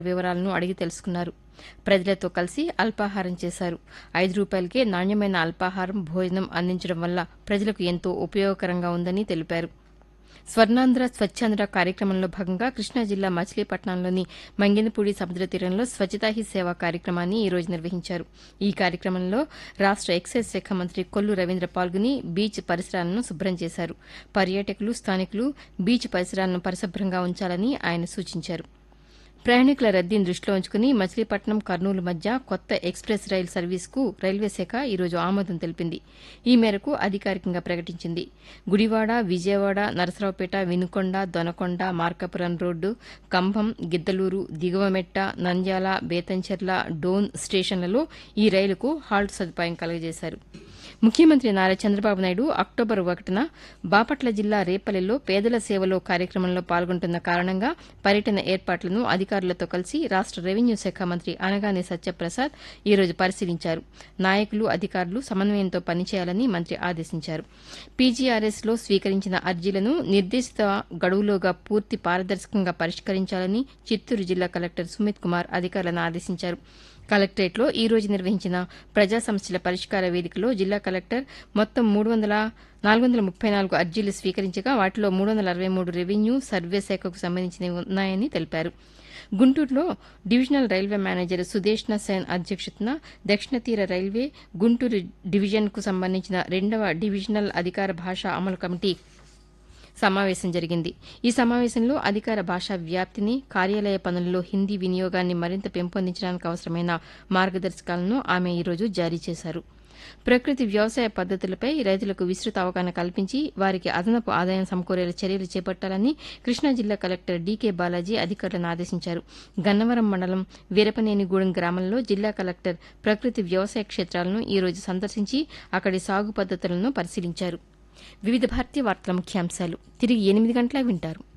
వివరాలను అడిగి తెలుసుకున్నారు ప్రజలతో కలిసి అల్పాహారం చేశారు ఐదు రూపాయలకే నాణ్యమైన అల్పాహారం భోజనం అందించడం వల్ల ప్రజలకు ఎంతో ఉపయోగకరంగా ఉందని తెలిపారు స్వర్ణాంధ్ర స్వచ్ఛాంధ్ర కార్యక్రమంలో భాగంగా కృష్ణా జిల్లా మచిలీపట్నంలోని మంగినపూడి సముద్ర తీరంలో స్వచ్ఛతా హీ సేవ కార్యక్రమాన్ని ఈ రోజు నిర్వహించారు ఈ కార్యక్రమంలో రాష్ట ఎక్సైజ్ శాఖ మంత్రి కొల్లు రవీంద్ర పాల్గొని బీచ్ పరిసరాలను శుభ్రం చేశారు పర్యాటకులు స్థానికులు బీచ్ పరిసరాలను పరిశుభ్రంగా ఉంచాలని ఆయన సూచించారు ప్రయాణికుల రద్దీని దృష్టిలో ఉంచుకుని మచిలీపట్నం కర్నూలు మధ్య కొత్త ఎక్స్ప్రెస్ రైలు సర్వీసుకు రైల్వే శాఖ ఈ రోజు ఆమోదం తెలిపింది ఈ మేరకు అధికారికంగా ప్రకటించింది గుడివాడ విజయవాడ నరసరావుపేట వినుకొండ దొనకొండ మార్కాపురం రోడ్డు కంభం గిద్దలూరు దిగువమెట్ట నంద్యాల బేతంచెర్ల డోన్ స్టేషన్లలో ఈ రైలుకు హాల్ట్ సదుపాయం కలగజేశారు ముఖ్యమంత్రి నారా చంద్రబాబు నాయుడు అక్టోబర్ ఒకటిన బాపట్ల జిల్లా రేపల్లెలో పేదల సేవలో కార్యక్రమంలో పాల్గొంటున్న కారణంగా పర్యటన ఏర్పాట్లను అధికారులతో కలిసి రాష్ట రెవెన్యూ శాఖ మంత్రి అనగానే సత్యప్రసాద్ ఈ రోజు పరిశీలించారు నాయకులు అధికారులు సమన్వయంతో పనిచేయాలని మంత్రి ఆదేశించారు పీజీఆర్ఎస్లో స్వీకరించిన అర్జీలను నిర్దేశిత గడువులోగా పూర్తి పారదర్శకంగా పరిష్కరించాలని చిత్తూరు జిల్లా కలెక్టర్ సుమిత్ కుమార్ అధికారులను ఆదేశించారు కలెక్టరేట్లో ఈ రోజు నిర్వహించిన ప్రజా సమస్యల పరిష్కార వేదికలో జిల్లా కలెక్టర్ మొత్తం మూడు వందల నాలుగు వందల ముప్పై నాలుగు అర్జీలు స్వీకరించగా వాటిలో మూడు వందల అరవై మూడు రెవెన్యూ సర్వే శాఖకు సంబంధించినవి ఉన్నాయని తెలిపారు గుంటూరులో divisional railway manager Sudeshna Sen అధ్యక్షతన దక్షిణ తీర రైల్వే గుంటూరు డివిజన్కు సంబంధించిన రెండవ డివిజనల్ అధికార భాష అమలు కమిటీ సమావేశం జరిగింది ఈ సమావేశంలో అధికార భాషా వ్యాప్తిని కార్యాలయ పనుల్లో హిందీ వినియోగాన్ని మరింత పెంపొందించడానికి అవసరమైన మార్గదర్శకాలను ఆమె ఈ రోజు జారీ చేశారు ప్రకృతి వ్యవసాయ పద్దతులపై రైతులకు విస్తృత అవగాహన కల్పించి వారికి అదనపు ఆదాయం సమకూరేలా చర్యలు చేపట్టాలని కృష్ణా జిల్లా కలెక్టర్ డీకే బాలాజీ అధికారులను ఆదేశించారు గన్నవరం మండలం వీరపనేనిగూడెం గ్రామంలో జిల్లా కలెక్టర్ ప్రకృతి వ్యవసాయ క్షేత్రాలను ఈ రోజు సందర్శించి అక్కడి సాగు పద్దతులను పరిశీలించారు వివిధ భారతీయ వార్తల ముఖ్యాంశాలు తిరిగి ఎనిమిది గంటలకు వింటారు